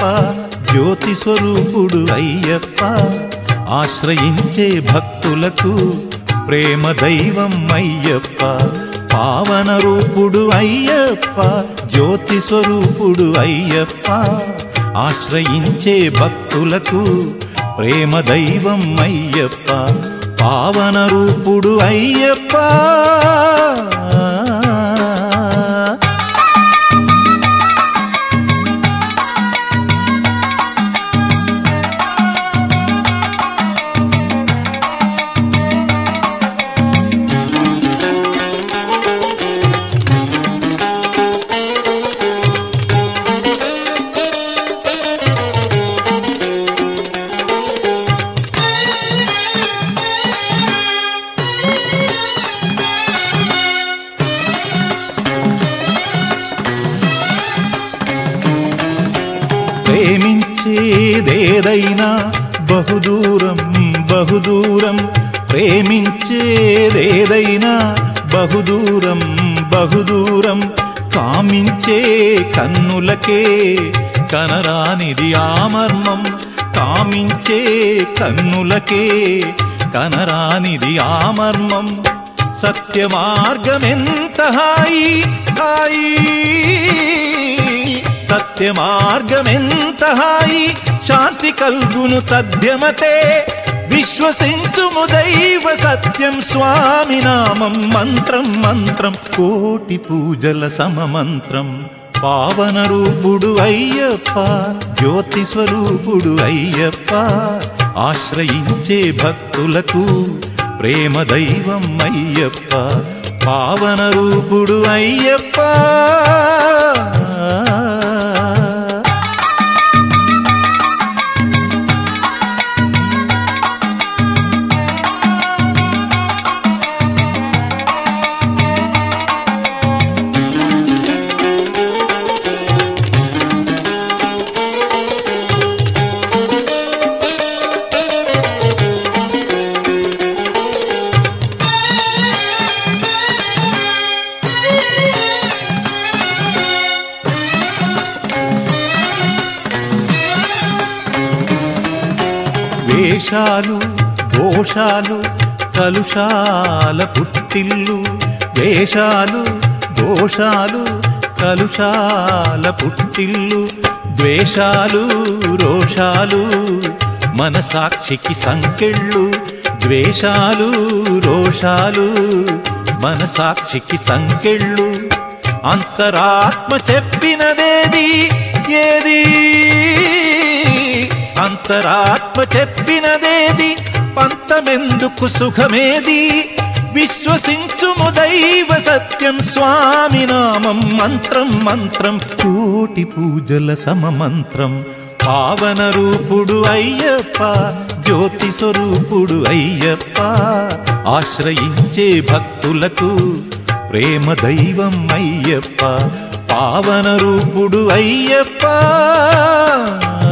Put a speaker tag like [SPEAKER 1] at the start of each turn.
[SPEAKER 1] జ్యోతి స్వరూపుడు అయ్యప్ప ఆశ్రయించే భక్తులకు ప్రేమ దైవం అయ్యప్ప పావన రూపుడు అయ్యప్ప జ్యోతి స్వరూపుడు అయ్యప్ప ఆశ్రయించే భక్తులకు ప్రేమ దైవం అయ్యప్ప పావన రూపుడు అయ్యప్ప ప్రేమించేదేదైనా బహుదూరం బహుదూరం ప్రేమించేదేదైనా బహుదూరం బహుదూరం కామించే కన్నులకే కనరానిది ఆమర్మం కామించే కన్నులకే కనరానిది ఆమర్మం సత్య మార్గమెంత హాయి హాయి సత్య మార్గమెంత హాయి శాంతి కల్గును తథ్యమతే విశ్వసించుము దైవ సత్యం స్వామి నామం మంత్రం మంత్రం కోటి పూజల సమమంత్రం పావన రూపుడు అయ్యప్ప జ్యోతి స్వరూపుడు అయ్యప్ప ఆశ్రయించే భక్తులకు ప్రేమ దైవం అయ్యప్ప పావన రూపుడు అయ్యప్ప వేషాలు దోషాలు కలుషాల పుట్టిల్లు వేషాలు దోషాలు కలుషాల పుట్టిల్లు ద్వేషాలు రోషాలు మన సాక్షికి సంకెళ్ళు ద్వేషాలు రోషాలు మన సాక్షికి సంకెళ్ళు అంతరాత్మ చెప్పినదేది ఏది అంతరాత్మ చెప్పినదేది పంతమెందుకు సుఖమేది విశ్వసించుము దైవ సత్యం స్వామి నామం మంత్రం మంత్రం కోటి పూజల సమమంత్రం పావన రూపుడు అయ్యప్ప జ్యోతి స్వరూపుడు అయ్యప్ప ఆశ్రయించే భక్తులకు ప్రేమ దైవం అయ్యప్ప పావన రూపుడు అయ్యప్ప